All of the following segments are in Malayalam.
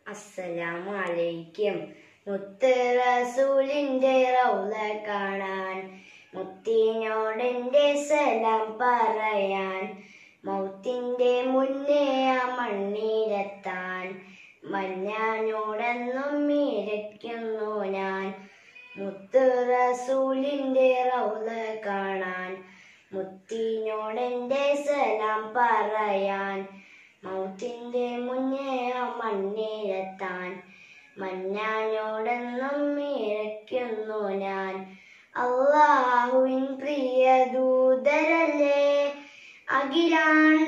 അസ്സലാമു അലൈക്കും മുത്ത് റസൂലിന്റെ റൗല കാണാൻ മുത്തിനോടെന്റെ സലാം പറയാൻ മൗത്തിന്റെ മുന്നേ ആ മണ്ണിലെത്താൻ മഞ്ഞാനോടെന്നും മീരയ്ക്കുന്നു ഞാൻ മുത്ത് റസൂലിന്റെ റൗല കാണാൻ മുത്തിനോടെന്റെ സലാം പറയാൻ മൗത്തിന്റെ മുന്നേ ആ മണ്ണിലെത്താൻ മഞ്ഞാനോടെന്നും ഇരയ്ക്കുന്നു ഞാൻ അള്ളാഹുവിൻ പ്രിയ ദൂതരല്ലേ അഖിലാണ്ട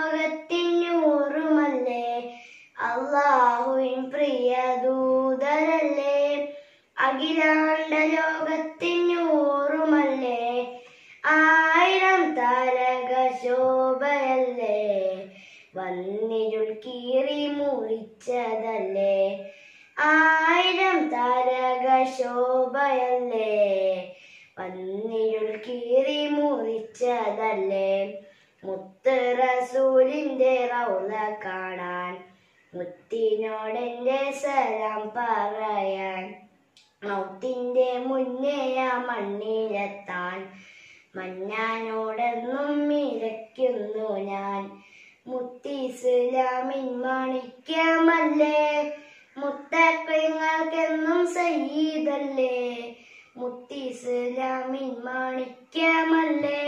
ലോകത്തിനൂറുമല്ലേ അള്ളാഹുവിൻ പ്രിയ ദൂതരല്ലേ അഖിലാണ്ട ലോകത്തിനൂറുമല്ലേ ആയിരം താരക ശോഭയല്ലേ വന്നിരുൾ കീറി മുറിച്ചതല്ലേ ആയിരം താരക ശോഭയല്ലേ വന്നിരുൾ കീറി മുറിച്ചതല്ലേ മുത്ത് റസൂലിന്റെ റൗല കാണാൻ മുത്തിനോടെന്റെ സലാം പറയാൻ മൗത്തിന്റെ മുന്നേ ആ മണ്ണിലെത്താൻ മഞ്ഞാനോടെന്നും ഇരയ്ക്കുന്നു ഞാൻ മുത്തിസ്ലാമിൻ മാണിക്യമല്ലേ മുത്തക്കങ്ങൾക്കെന്നും സയ്യിദല്ലേ മുത്തിസ്ലാമിൻ മാണിക്യമല്ലേ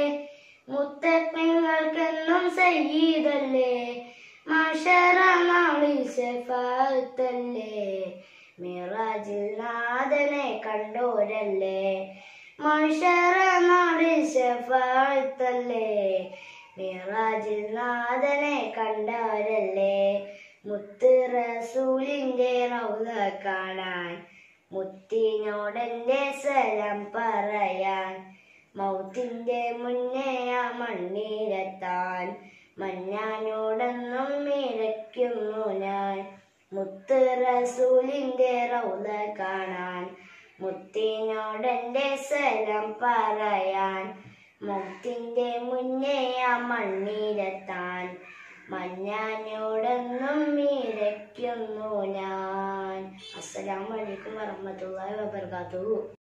മുത്തക്കങ്ങൾക്കെന്നും സയ്യിദല്ലേ മാഷറ നാളിൽ ശഫാത്തല്ലേ മിറാജിൽ നാഥനെ കണ്ടോരല്ലേ മാഷറ നാളിൽ ശഫാത്തല്ലേ മിറാജിൽ നാഥനെ കണ്ടവരല്ലേ മുത്ത് റസൂലിന്റെ റൗല കാണാൻ മുത്തിനോടെന്റെ സലം പറയാൻ മൗത്തിന്റെ മുന്നേ ആ മണ്ണിലെത്താൻ മഞ്ഞാനോടെന്നും ഇരയ്ക്കുന്നു ഞാൻ മുത്ത് റസൂലിന്റെ റൗല കാണാൻ മുത്തിനോടെന്റെ സലം പറയാൻ മുത്തിന്റെ മുന്നേ ആ മണ്ണിലെത്താൻ മഞ്ഞാനോടെന്നും ഇരയ്ക്കുന്നു ഞാൻ അസ്സലാമു അലൈക്കും വറഹ്മത്തുള്ളാഹി വബർക്കാത്തുഹു